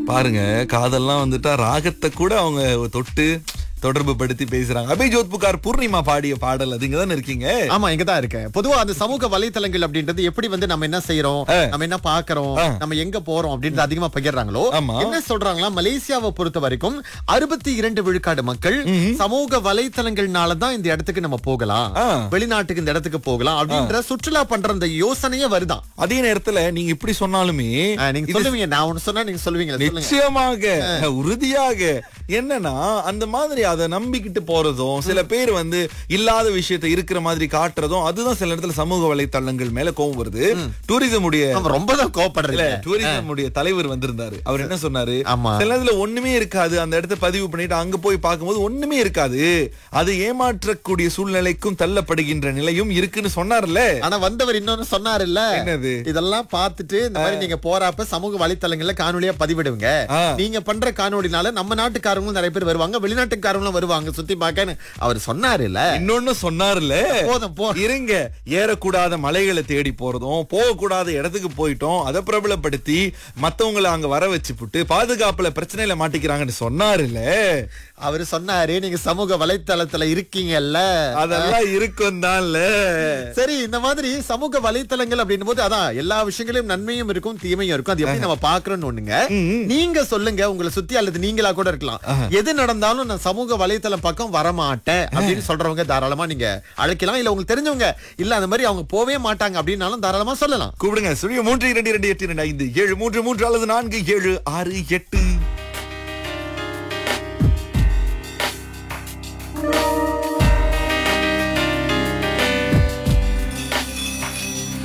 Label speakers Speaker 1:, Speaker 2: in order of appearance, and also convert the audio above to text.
Speaker 1: பாருங்க காதல்லாம் வந்துட்டா ராகத்தை கூட அவங்க தொட்டு தொடர்பு படுத்தி பேசுறாங்க அபய் ஜோத் புகார் பூர்ணிமா பாடிய பாடல் அது இங்க தானே இருக்கீங்க
Speaker 2: ஆமா இங்க தான் இருக்கேன் பொதுவா அந்த சமூக வலைத்தளங்கள் அப்படின்றது எப்படி வந்து நம்ம என்ன செய்யறோம் நம்ம என்ன பாக்குறோம் நம்ம எங்க போறோம் அப்படின்றது அதிகமா பகிர்றாங்களோ
Speaker 1: ஆமா.
Speaker 2: என்ன சொல்றாங்களா மலேசியாவை பொறுத்த வரைக்கும் அறுபத்தி இரண்டு விழுக்காடு மக்கள் சமூக வலைத்தளங்கள்னால தான் இந்த இடத்துக்கு நம்ம போகலாம்
Speaker 1: ஆ.
Speaker 2: வெளிநாட்டுக்கு இந்த இடத்துக்கு போகலாம் அப்படின்ற சுற்றுலா பண்ற அந்த யோசனையே வருதான்
Speaker 1: அதே நேரத்துல நீங்க இப்படி சொன்னாலுமே
Speaker 2: ஆ, நீங்க சொல்லுவீங்க நான் ஒண்ணு சொன்னா நீங்க சொல்லுவீங்க சொல்லுங்க
Speaker 1: நிச்சயமாக உறுதியாக என்னன்னா அந்த மாதிரி அதை நம்பிக்கிட்டு போறதும் சில பேர் வந்து இல்லாத விஷயத்தை இருக்கிற மாதிரி காட்டுறதும் அதுதான் சில இடத்துல சமூக வலைத்தளங்கள் மேல கோவம் வருது டூரிசம் உடைய
Speaker 2: நம்ம ரொம்ப தான் கோவப்படுறீங்க
Speaker 1: டூரிசம் உடைய தலைவர் வந்திருந்தாரு அவர் என்ன சொன்னாரு
Speaker 2: ஆமா.
Speaker 1: சில நேரத்துல ஒண்ணுமே இருக்காது அந்த இடத்த பதிவு பண்ணிட்டு அங்க போய் பார்க்கும்போது ஒண்ணுமே இருக்காது அது ஏமாற்றக்கூடிய சூழ்நிலைக்கும் தள்ளப்படுகின்ற நிலையும் இருக்குன்னு சொன்னார்ல
Speaker 2: ஆனா வந்தவர் இன்னொன்னு சொன்னாருல்ல
Speaker 1: என்னது?
Speaker 2: இதெல்லாம் பார்த்துட்டு இந்த மாதிரி நீங்க போறப்ப சமூக வலைத்தளங்கள்ல காணொலியா பதிவிடுங்க
Speaker 1: ஆ.
Speaker 2: நீங்க பண்ற காணொலினால நம்ம நாட்டுக்காரங்களும் நிறைய பேர் வருவாங்க வெளிநாட்டுக்காரங்களும் வருவாங்க சுத்தி பார்க்கன்னு அவர் சொன்னாருல்ல
Speaker 1: இன்னொன்னு சொன்னார்ல
Speaker 2: போதும் போ
Speaker 1: இருங்க ஏறக்கூடாத மலைகளை தேடி போறதும் போகக்கூடாத இடத்துக்கு போயிட்டோம் அதை பிரபலப்படுத்தி மத்தவங்களை அங்க வர வச்சு புட்டு பாதுகாப்புல பிரச்சனையில மாட்டிக்கிறாங்கன்னு சொன்னாருல்ல
Speaker 2: அவர் சொன்னாரு நீங்க சமூக வலைத்தளத்துல இருக்கீங்கல்ல
Speaker 1: அதெல்லாம் இருக்கும் தான்ல
Speaker 2: சரி இந்த மாதிரி சமூக வலைத்தளங்கள் அப்படின்னும் போது அதான் எல்லா விஷயங்களையும் நன்மையும் இருக்கும் தீமையும் இருக்கும் அது எப்படி நம்ம பாக்குறோம்னு ஒண்ணுங்க நீங்க சொல்லுங்க உங்களை சுத்தி அல்லது நீங்களா கூட இருக்கலாம் எது நடந்தாலும் நான் சமூக வலைத்தளம் பக்கம் வரமாட்டேன் அப்படின்னு சொல்றவங்க தாராளமா நீங்க அழைக்கலாம் இல்ல உங்களுக்கு தெரிஞ்சவங்க இல்ல அந்த மாதிரி அவங்க போவே மாட்டாங்க அப்படின்னாலும் தாராளமா சொல்லலாம்
Speaker 1: கூப்பிடுங்க சுழிய மூன்று இரண்டு இரண்டு எட்டு இரண்டு ஐந்து ஏழு மூன்று மூன்று அல்லது நான்கு ஏழு ஆறு எட்டு